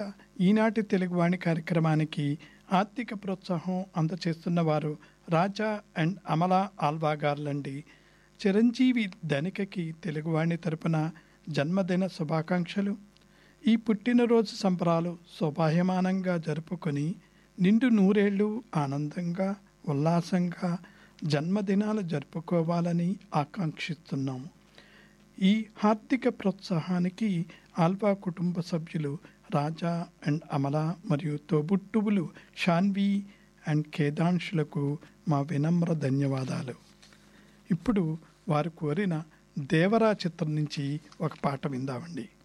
ఈనాటి తెలుగువాణి కార్యక్రమానికి ఆర్థిక ప్రోత్సాహం అందచేస్తున్న వారు రాజా అండ్ అమల ఆల్వా గార్లండి చిరంజీవి ధనికకి తెలుగువాణి తరపున జన్మదిన శుభాకాంక్షలు ఈ పుట్టినరోజు సంబరాలు శోభాయమానంగా జరుపుకొని నిండు నూరేళ్లు ఆనందంగా ఉల్లాసంగా జన్మదినాలు జరుపుకోవాలని ఆకాంక్షిస్తున్నాము ఈ ఆర్థిక ప్రోత్సాహానికి ఆల్వా కుటుంబ సభ్యులు రాజా అండ్ అమల మరియు తోబుట్టువులు షాన్వి అండ్ కేదాంశులకు మా వినమ్ర ధన్యవాదాలు ఇప్పుడు వారు కోరిన దేవరా చిత్రం నుంచి ఒక పాట విందామండి